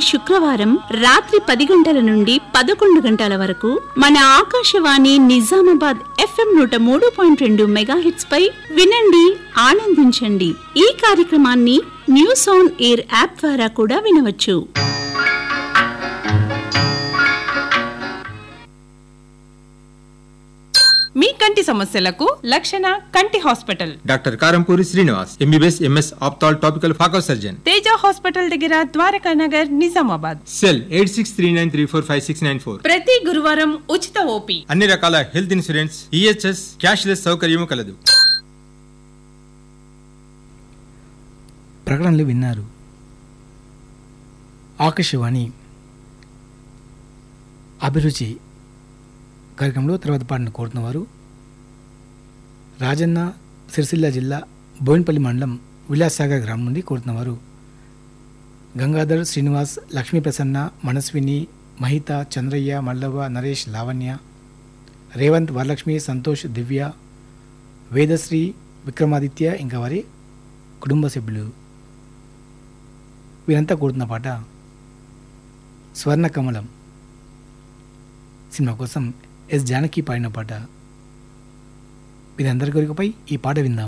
శుక్రవారం రాత్రి పది గంటల నుండి పదకొండు గంటల వరకు మన ఆకాశవాణి నిజామాబాద్ ఎఫ్ఎం నూట మూడు పాయింట్ రెండు మెగాహెట్స్ పై వినండి ఆనందించండి ఈ కార్యక్రమాన్ని న్యూస్ ఆన్ ఎయిర్ యాప్ ద్వారా కూడా వినవచ్చు మీ కంటి సమస్యలకు లక్షణ కంటి hospital doctor Karampuri Srinivas MBBS MS ophthal topical phaco surgeon Teja hospital దగ్గర Dwaraka Nagar Nizamabad cell eight six three nine three four five six nine four ప్రతి గురువారం ఉచిత ఓపీ అన్ని రకాల హెల్త్ ఇన్సూరెన్స్ ఈహెచ్ఎస్ క్యాష్లెస్ సౌకర్యము కలదు ప్రకటనలు విన్నారు ఆకాశవాణి అభిరుచి కార్యక్రమంలో తర్వాత పాటను కోరుతున్నవారు రాజన్న సిరిసిల్ల జిల్లా బోయినపల్లి మండలం విలాసాగర్ గ్రామం నుండి కోరుతున్నవారు గంగాధర్ శ్రీనివాస్ లక్ష్మీ ప్రసన్న మనస్విని మహిత చంద్రయ్య మల్లవ్వ నరేష్ లావణ్య రేవంత్ వరలక్ష్మి సంతోష్ దివ్య వేదశ్రీ విక్రమాదిత్య ఇంకా వారి కుటుంబ సభ్యులు వీరంతా కోరుతున్న పాట స్వర్ణ కమలం సినిమా కోసం ఎస్ జానకి పాడిన పాట వీరందరి కొరికపై ఈ పాట విందాం